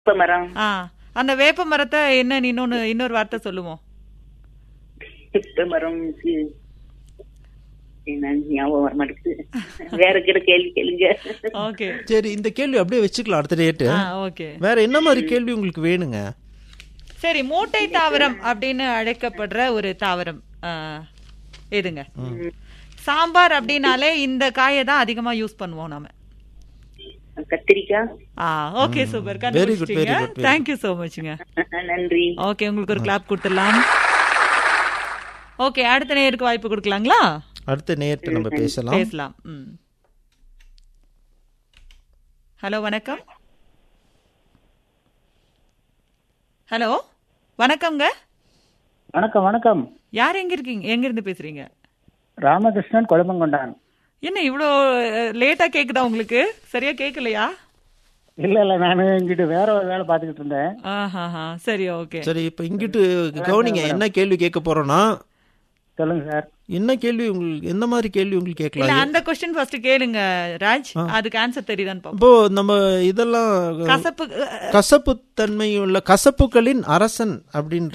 வேப்ப மரம் ஆ அந்த வேப்ப மரத்தை என்ன இன்னொன்னு இன்னொரு வார்த்தை சொல்லுவோம் வேப்ப மரம் சி- என்ன ஞாபகம் வர மாட்டேங்குது வேற கிட்ட கேள்வி கேளுங்க ஓகே சரி இந்த கேள்வி அப்படியே வச்சுக்கலாம் அடுத்த டேட்டு ஆ ஓகே வேற என்ன மாதிரி கேள்வி உங்களுக்கு வேணுங்க சரி மூட்டை தாவரம் அப்படின்னு அழைக்கப்படுற ஒரு தாவரம் ஆ, எதுங்க சாம்பார் அப்படின்னாலே இந்த காயை தான் அதிகமா யூஸ் பண்ணுவோம் நாம கத்திரிக்காய் ஆ okay super Very good, very கண்டுபிடிச்சிட்டீங்க good, very தேங்க்யூ சோ மச்ங்க நன்றி ஓகே உங்களுக்கு ஒரு கிளாப் கொடுத்துடலாம் ஓகே அடுத்த நேருக்கு வாய்ப்பு கொடுக்கலாங்களா அடுத்த நேரத்தை நம்ம பேசலாம் பேசலாம் ம் ஹலோ வணக்கம் ஹலோ வணக்கம்ங்க வணக்கம் வணக்கம் யார் எங்க இருக்கீங்க எங்க இருந்து பேசுறீங்க ராமகிருஷ்ணன் குழம்பங்கொண்டான் என்ன இவ்வளோ லேட்டா கேக்குதா உங்களுக்கு சரியா கேட்கலையா இல்ல இல்ல நான் இங்கிட்டு வேற ஒரு வேலை பார்த்துக்கிட்டு இருந்தேன் ஆஹாஹா சரி ஓகே சரி இப்ப இங்கிட்டு கவனிங்க என்ன கேள்வி கேட்க போறோம்னா சொல்லுங்க சார் என்ன கேள்வி உங்களுக்கு எந்த மாதிரி கேள்வி உங்களுக்கு இல்ல கேட்கலாம் அந்த கொஸ்டின் ஃபர்ஸ்ட் கேளுங்க ராஜ் அதுக்கு ஆன்சர் தெரியுதான்னு பாப்போம் இப்போ நம்ம இதெல்லாம் கசப்பு கசப்பு தன்மை உள்ள கசப்புகளின் அரசன் அப்படின்ற